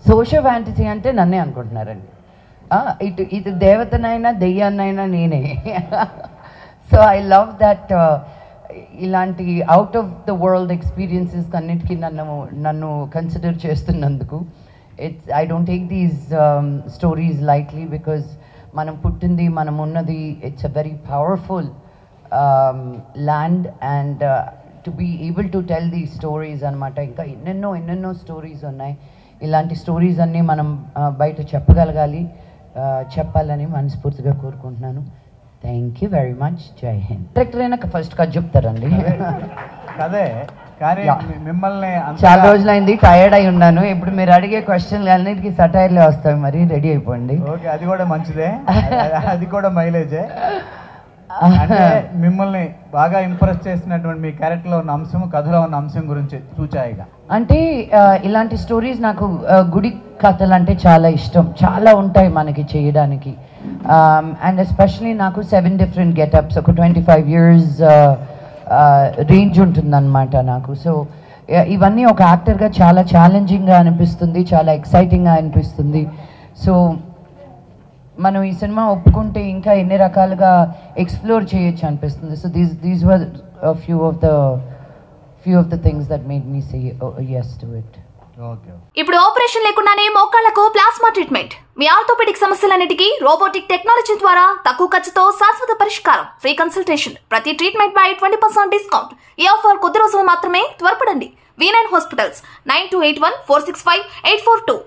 Social fantasy అంటే నన్నే అనుకుంటున్నారండి ఆ, ఇటు ఇటు దేవతనైనా దెయ్యాన్నైనా నేనే సో ఐ లవ్ దట్ ఇలాంటి out of the world experiences అన్నిటికీ నన్ను నన్ను కన్సిడర్ చేస్తున్నందుకు it's I don't take these stories lightly because మనం పుట్టింది మనం ఉన్నది it's a very powerful land and to be able to tell the stories అనమాట ఇంకా ఎన్నెన్నో ఎన్నెన్నో స్టోరీస్ ఉన్నాయి ఇలాంటి స్టోరీస్ అన్నీ మనం ఆ, బయట చెప్పగలగాలి ఆ, చెప్పాలని మనస్ఫూర్తిగా కోరుకుంటున్నాను థ్యాంక్ యూ వెరీ మచ్ జై హింద్ డైరెక్టర్ అయినా ఫస్ట్ కథ చెప్తారండి అదే కానీ Yeah. మీ- మిమ్మల్ని అంతగా- చాలా రోజులైంది టైర్డ్ అయి ఉన్నాను ఇప్పుడు మీరు అడిగే క్వశ్చన్లు అన్నిటికీ సటైర్లే వస్తాయి మరి రెడీ అయిపోండి ఓకే అది కూడా మంచిదే అది- అది కూడా మైలేజే అంటే మిమ్మల్ని బాగా ఇంప్రెస్ చేసినటువంటి మీ క్యారెక్టర్లో ఉన్న అంశం కథలో ఉన్న అంశం గురించి చూచాయిగా అంటే ఆ, ఇలాంటి స్టోరీస్ నాకు ఆ, గుడి కథలు అంటే చాలా ఇష్టం చాలా ఉంటాయి మనకి చేయడానికి అండ్ ఎస్పెషలీ నాకు సెవెన్ డిఫరెంట్ గెటప్స్ ఒక ట్వంటీ ఫైవ్ ఇయర్స్ రేంజ్ ఉంటుందన్నమాట నాకు సో ఇవన్నీ ఒక యాక్టర్గా చాలా ఛాలెంజింగ్గా అనిపిస్తుంది చాలా ఎక్సైటింగ్గా అనిపిస్తుంది సో మనం ఈ సినిమా ఒప్పుకుంటే ఇంకా ఎన్ని రకాలుగా ఎక్స్ప్లోర్ చేయొచ్చు అనిపిస్తుంది so these these were few of the few of the things that made me say yes to it okay ఇప్పుడు ఆపరేషన్ లేకుండానే మోకాళ్లకు ప్లాస్మా ట్రీట్మెంట్ మీ ఆర్థోపెడిక్ సమస్యలన్నిటికీ రోబోటిక్ టెక్నాలజీ ద్వారా తక్కువ ఖర్చుతో శాశ్వత పరిష్కారం ఫ్రీ కన్సల్టేషన్ ప్రతి ట్రీట్మెంట్ పై ట్వంటీ పర్సెంట్ డిస్కౌంట్ ఈ ఆఫర్ కొద్ది రోజులు మాత్రమే త్వరపడండి V nine hospitals nine two eight one four six five eight four two